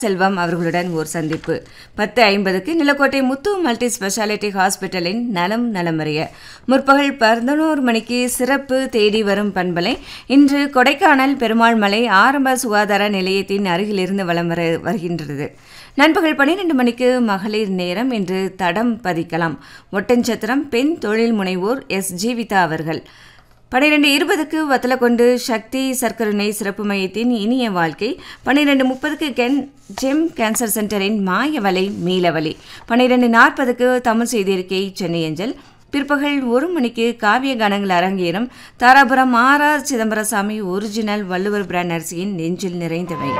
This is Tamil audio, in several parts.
செல்வம் அவர்களுடன் ஓர் சந்திப்பு பத்து ஐம்பதுக்கு நிலக்கோட்டை முத்து மல்டி ஸ்பெஷாலிட்டி ஹாஸ்பிட்டலின் நலம் நலமறிய முற்பகல் பதினோரு மணிக்கு சிறப்பு தேடி வரும் பண்பலை இன்று கொடைக்கானல் பெருமாள் மலை ஆரம்ப சுகாதார நிலையத்தின் அருகிலிருந்து வலம் வர வருகின்றது நண்பகல் பன்னிரெண்டு மணிக்கு மகளிர் நேரம் இன்று தடம் பதிக்கலாம் ஒட்டன்சத்திரம் பெண் தொழில் முனைவோர் எஸ் ஜீவிதா அவர்கள் பன்னிரெண்டு இருபதுக்கு வத்தலக்கொண்டு சக்தி சர்க்கரை சிறப்பு மையத்தின் இனிய வாழ்க்கை பன்னிரெண்டு முப்பதுக்கு கென் ஜெம் கேன்சர் சென்டரின் மாயவலை மீளவலி பன்னிரெண்டு நாற்பதுக்கு தமிழ் செய்தியிருக்கை சென்னை அஞ்சல் பிற்பகல் ஒரு மணிக்கு காவிய கானங்கள் அரங்கேறும் Dharapuram R R Chidambarasamy original Valluvar brand அரிசியின் நெஞ்சில் நிறைந்தவை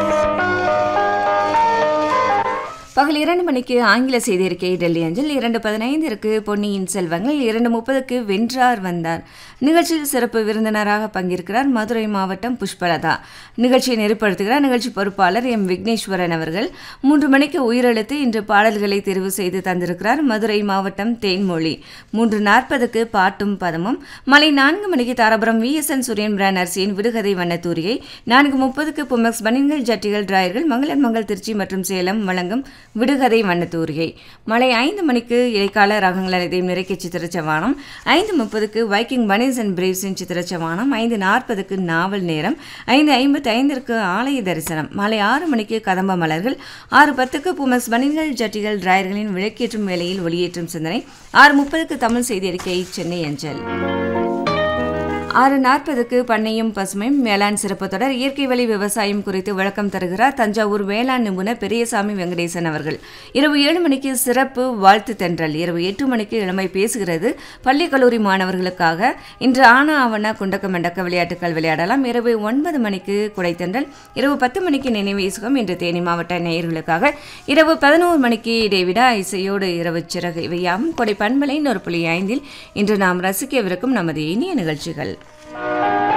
பகல் இரண்டு மணிக்கு ஆங்கில செய்தியிருக்கை டெல்லி அஞ்சல் இரண்டு பதினைந்திற்கு பொன்னியின் செல்வங்கள் இரண்டு முப்பதுக்கு வென்றார் வந்தார் நிகழ்ச்சியில் சிறப்பு விருந்தினராக பங்கேற்கிறார் மதுரை மாவட்டம் புஷ்பலதா நிகழ்ச்சியை நெருப்படுத்துகிறார் நிகழ்ச்சி பொறுப்பாளர் எம் விக்னேஸ்வரன் அவர்கள் மூன்று மணிக்கு உயிரெழுத்து இன்று பாடல்களை தெரிவு செய்து தந்திருக்கிறார் மதுரை மாவட்டம் தேன்மொழி மூன்று நாற்பதுக்கு பாட்டும் பதமும் மாலை நான்கு மணிக்கு தாராபுரம் விஎஸ்என் சூரியன் பிரான் அரிசியின் விடுகதை வண்ணத்தூரிகை நான்கு முப்பதுக்கு புமெக்ஸ் பனின்கள் ஜட்டிகள் டிராயர்கள் மங்களன் மங்கள் திருச்சி மற்றும் சேலம் வழங்கும் விடுகதை வண்ணத்தூரிகை மலை ஐந்து மணிக்கு இடைக்கால ரகங்கள் இதையும் நிறைக்க சித்திரச்சவானம் ஐந்து முப்பதுக்கு வைக்கிங் பனிஸ் அண்ட் பிரேவ்ஸின் சித்திரச்சவானம் ஐந்து நாற்பதுக்கு நாவல் நேரம் ஐந்து ஐம்பத்தி ஐந்திற்கு ஆலய தரிசனம் மாலை ஆறு மணிக்கு கதம்ப மலர்கள் ஆறு பத்துக்கு புமஸ் பனின்கள் ஜட்டிகள் டிராயர்களின் விளக்கேற்றும் வேலையில் ஒளியேற்றும் சிந்தனை ஆறு முப்பதுக்கு தமிழ் செய்தி அறிக்கை சென்னை அஞ்சல் ஆறு நாற்பதுக்கு பண்ணையும் பசுமையும் வேளாண் சிறப்பு தொடர் இயற்கை வழி விவசாயம் குறித்து விளக்கம் தருகிறார் தஞ்சாவூர் வேளாண் நிபுணர் பெரியசாமி வெங்கடேசன் அவர்கள் இரவு ஏழு மணிக்கு சிறப்பு வாழ்த்து தென்றல் இரவு எட்டு மணிக்கு இளமை பேசுகிறது பள்ளி கல்லூரி மாணவர்களுக்காக இன்று ஆனா ஆவண குண்டக்க மண்டக்க விளையாட்டுகள் விளையாடலாம் இரவு ஒன்பது மணிக்கு குடைத்தென்றல் இரவு பத்து மணிக்கு நினைவேசுகம் இன்று தேனி மாவட்ட நேயர்களுக்காக இரவு பதினோரு மணிக்கு இடைவிடா இசையோடு இரவு சிறகு இவையாவும் கொடை பண்பலை ஒரு புள்ளி ஐந்தில் இன்று நாம் ரசிக்கவிருக்கும் நமது இனிய நிகழ்ச்சிகள்